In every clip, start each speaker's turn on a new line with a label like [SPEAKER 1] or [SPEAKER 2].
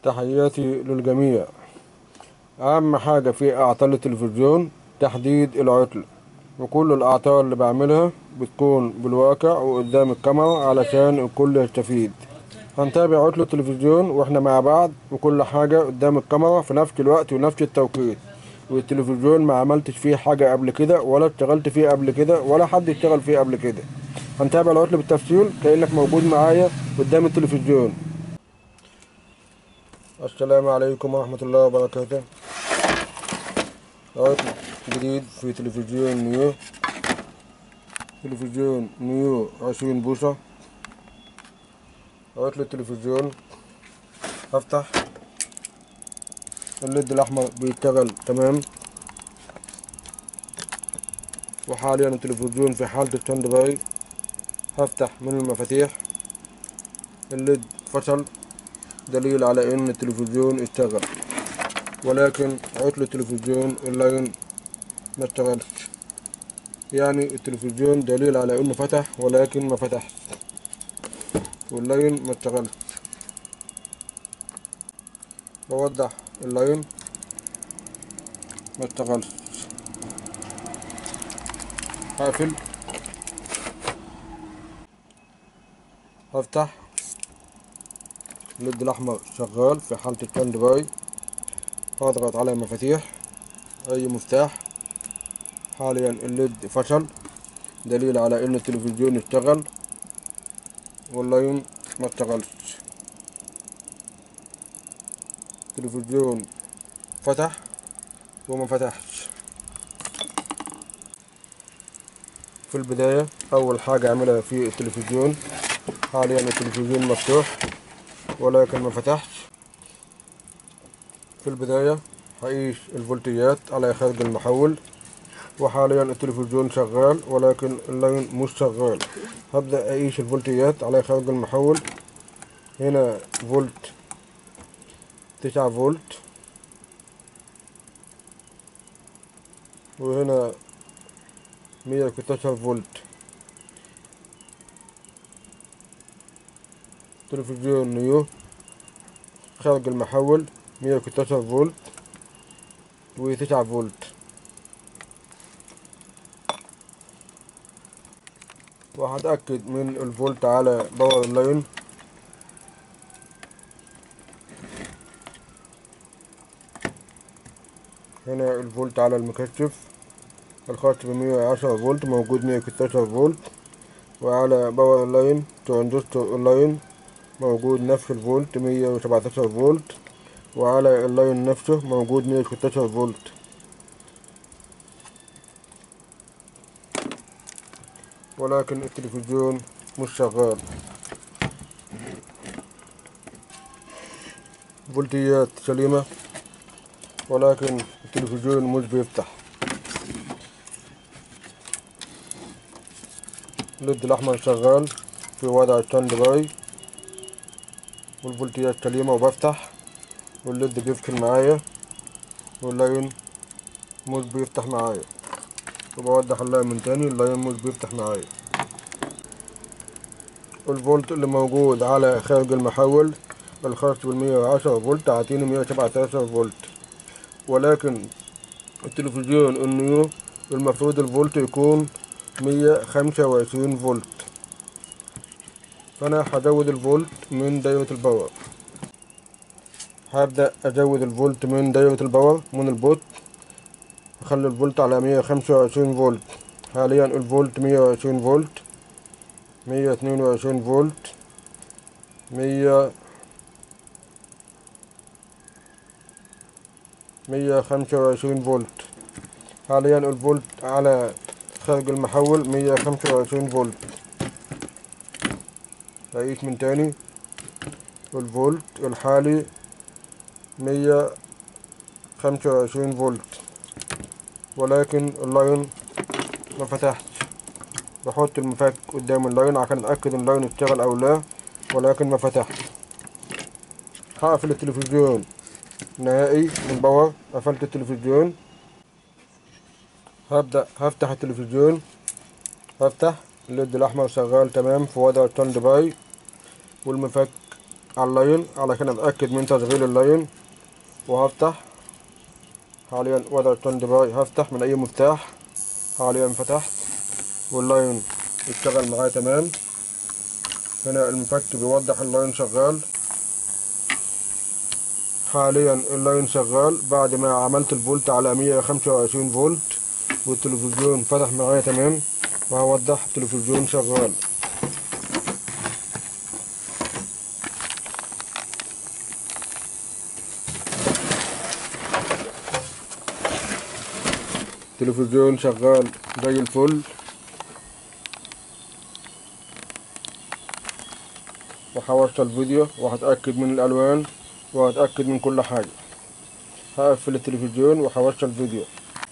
[SPEAKER 1] تحياتي للجميع أهم حاجة في أعطال التلفزيون تحديد العطل وكل الأعطال اللي بعملها بتكون بالواقع وقدام الكاميرا علشان الكل يستفيد هنتابع عطل التلفزيون واحنا مع بعض وكل حاجة قدام الكاميرا في نفس الوقت ونفس التوقيت والتلفزيون ما عملتش فيه حاجة قبل كده ولا اشتغلت فيه قبل كده ولا حد اشتغل فيه قبل كده هنتابع العطل بالتفصيل كأنك موجود معايا قدام التلفزيون السلام عليكم ورحمة الله وبركاته عطل جديد في تلفزيون نيو تلفزيون نيو عشرين بوصة عطل التلفزيون هفتح الليد الأحمر بيشتغل تمام وحاليا التلفزيون في حالة ستاند باي هفتح من المفاتيح الليد فصل دليل على ان التلفزيون اشتغل ولكن عطل التلفزيون اللاين ما اشتغلش يعني التلفزيون دليل على انه فتح ولكن ما فتحش واللاين ما اشتغلش بوضح اللاين ما اشتغلش هقفل هفتح الليد الاحمر شغال في حالة الستاند باي هضغط على المفاتيح اي مفتاح حاليا الليد فشل دليل على ان التلفزيون اشتغل واللاين ما اشتغلش التلفزيون فتح وما فتحش في البداية أول حاجة أعملها في التلفزيون حاليا التلفزيون مفتوح ولكن ما فتحش في البداية هقيس الفولتيات على خارج المحول وحاليا التلفزيون شغال ولكن اللاين مش شغال هبدأ أقيس الفولتيات على خارج المحول هنا فولت تسعة فولت وهنا مية وستاشر فولت تلفزيون نيو خارج المحول مية وستاشر فولت وتسعة فولت وهتأكد من الفولت على باور اللاين هنا الفولت على المكشف الخاص بمية وعشرة فولت موجود مية وستاشر فولت وعلى باور اللاين ترانزستور اللاين موجود نفس الفولت مية وسبعتاشر فولت وعلى اللاين نفسه موجود مية وستاشر فولت ولكن التلفزيون مش شغال فولتيات سليمة ولكن التلفزيون مش بيفتح الليد الأحمر شغال في وضع ستاند باي والفولتيات سليمة وبفتح والليد بيفصل معايا واللاين مش بيفتح معايا وبوضح اللاين من تاني اللاين مش بيفتح معايا الفولت اللي موجود على خارج المحول الخاص بالمية وعشرة فولت عاطيني مية وسبعتاشر فولت ولكن التلفزيون النيو المفروض الفولت يكون مية خمسة وعشرين فولت فأنا هزود الفولت من دايرة الباور هبدأ أزود الفولت من دايرة الباور من البوت أخلي الفولت على مية خمسة وعشرين فولت حاليا الفولت مية وعشرين فولت مية اتنين وعشرين فولت مية مية خمسة وعشرين فولت حاليا الفولت على خارج المحول مية خمسة وعشرين فولت هقيس من تاني الفولت الحالي مية خمسة وعشرين فولت ولكن اللاين ما فتحش بحط المفك قدام اللاين عشان اتأكد ان اللاين اشتغل او لا ولكن ما فتحش هقفل التلفزيون نهائي من باور قفلت التلفزيون هبدأ هفتح التلفزيون هفتح الليد الأحمر شغال تمام في وضع ستاند باي والمفك على اللاين علشان اتأكد من تشغيل اللاين وهفتح حاليا وضع ستاند باي هفتح من اي مفتاح حاليا فتحت واللاين اشتغل معايا تمام هنا المفك بيوضح اللاين شغال حاليا اللاين شغال بعد ما عملت الفولت على 125 فولت والتلفزيون فتح معايا تمام وهوضح التلفزيون شغال التلفزيون شغال زي الفل وهوصل الفيديو وهتأكد من الألوان وهتأكد من كل حاجة هقفل التلفزيون وهوصل الفيديو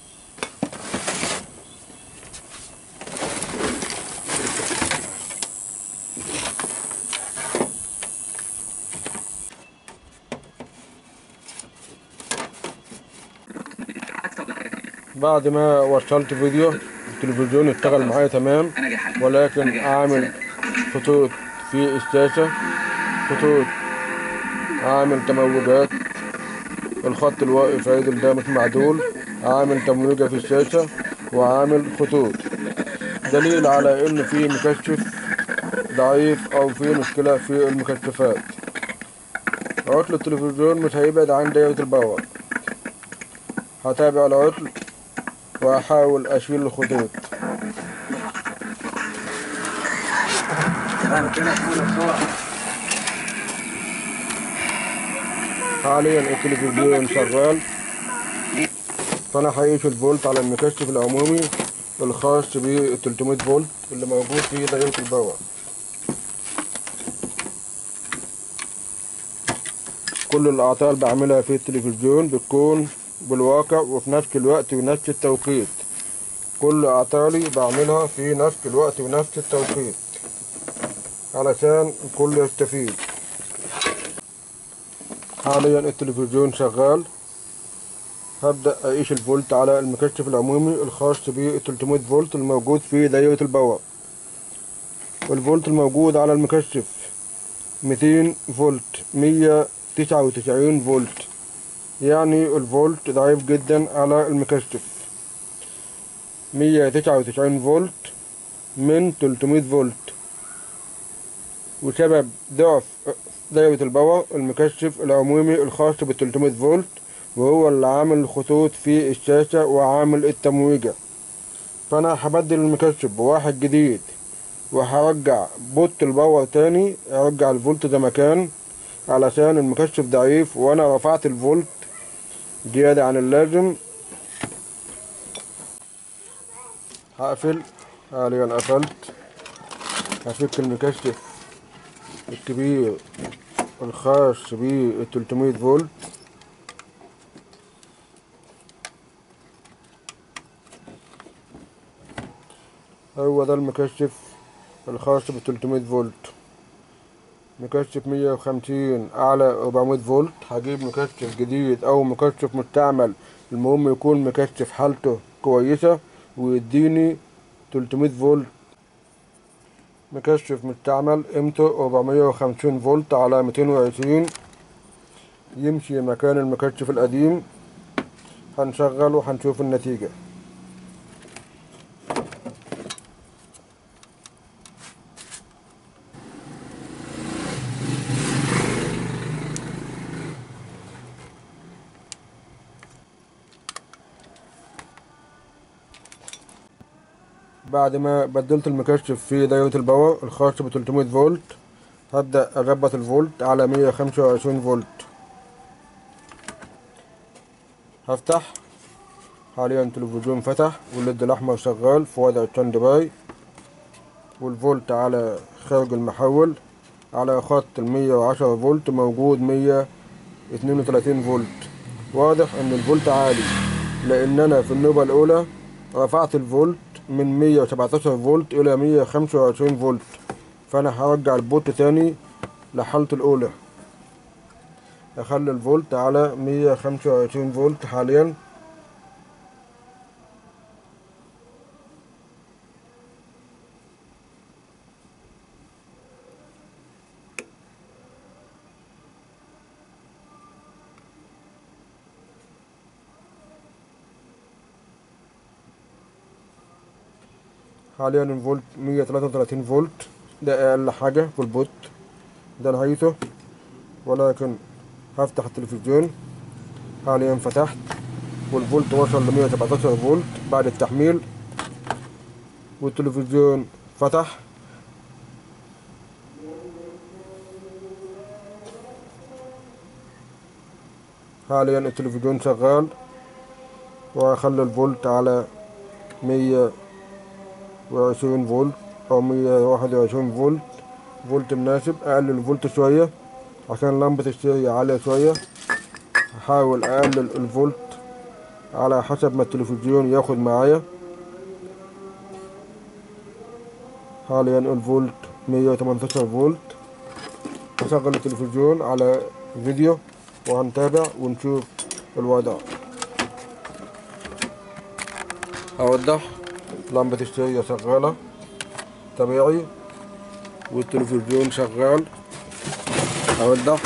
[SPEAKER 1] بعد ما وصلت فيديو التلفزيون اشتغل معايا تمام ولكن عامل خطوط في الشاشة خطوط عامل تموجات الخط الواقف عادل ده مش معدول عامل تمويجة في الشاشة وعامل خطوط دليل على ان في مكشف ضعيف او في مشكلة في المكشفات عطل التلفزيون مش هيبعد عن دايرة الباور هتابع العطل وأحاول أشيل الخطوط حاليا التلفزيون شغال فأنا هقيس الفولت على المكشف العمومي الخاص ب 300 فولت اللي موجود في دايرة الباور كل الأعطال بعملها في التلفزيون بتكون بالواقع وفي نفس الوقت ونفس التوقيت كل أعطالي بعملها في نفس الوقت ونفس التوقيت علشان الكل يستفيد حاليا التلفزيون شغال هبدأ أقيس الفولت على المكشف العمومي الخاص ب 300 فولت الموجود في دايرة الباور والفولت الموجود على المكشف 200 فولت 199 فولت يعني الفولت ضعيف جدا على المكشف 199 فولت من 300 فولت وسبب ضعف دايرة الباور المكشف العمومي الخاص ب 300 فولت وهو اللي عامل الخطوط في الشاشة وعامل التمويجة فأنا هبدل المكشف بواحد جديد وهرجع بوت الباور تاني ارجع الفولت زي ما كان علشان المكشف ضعيف وانا رفعت الفولت زيادة عن اللازم هقفل حاليا قفلت هفك المكشف الكبير الخاص بيه 300 فولت هو ده المكشف الخاص ب 300 فولت مكشف 150 اعلى 400 فولت هجيب مكشف جديد او مكشف مستعمل المهم يكون مكشف حالته كويسة ويديني 300 فولت مكشف مستعمل قيمته 450 فولت على 220 يمشي مكان المكشف القديم هنشغله وهنشوف النتيجة بعد ما بدلت المكشف في دايرة الباور الخاص ب 300 فولت هبدأ أربط الفولت على 125 فولت هفتح حاليا التلفزيون فتح والليد الأحمر شغال في وضع ستاند باي والفولت على خارج المحول على خط المية وعشرة فولت موجود مية اتنين وتلاتين فولت واضح ان الفولت عالي لان انا في النوبة الاولى رفعت الفولت من مية وسبعتاشر فولت الى مية خمسة وعشرين فولت فانا هرجع البوت تاني لحالته الاولى اخلي الفولت على مية خمسة وعشرين فولت حاليا حاليا الفولت مية تلاتة وتلاتين فولت ده أقل حاجة في البوت ده نهايته ولكن هفتح التلفزيون حاليا فتحت والفولت وصل لمية سبعتاشر فولت بعد التحميل والتلفزيون فتح حاليا التلفزيون شغال وأخلي الفولت على مية وعشرين فولت أو مية واحد وعشرين فولت فولت مناسب أقلل الفولت شوية عشان لمبة الشاي عالية شوية أحاول أقلل الفولت على حسب ما التلفزيون ياخد معايا حاليا الفولت مية وتمنتاشر فولت أشغل التلفزيون على فيديو وهنتابع ونشوف الوضع أوضح لمبة الشاي شغالة طبيعي والتلفزيون شغال أوضح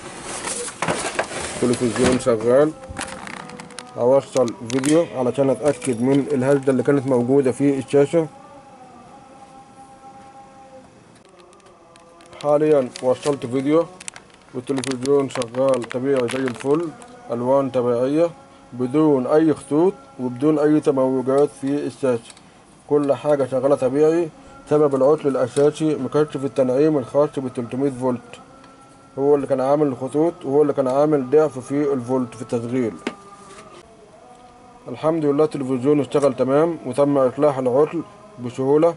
[SPEAKER 1] التلفزيون شغال أوصل فيديو علشان أتأكد من الهزة اللي كانت موجودة في الشاشة حاليا وصلت فيديو والتلفزيون شغال طبيعي زي الفل ألوان طبيعية بدون أي خطوط وبدون أي تموجات في الشاشة كل حاجة شغالة طبيعي سبب العطل الأساسي مكشف التنعيم الخاص ب 300 فولت هو اللي كان عامل الخطوط وهو اللي كان عامل ضعف في الفولت في التشغيل الحمد لله التلفزيون اشتغل تمام وتم إصلاح العطل بسهولة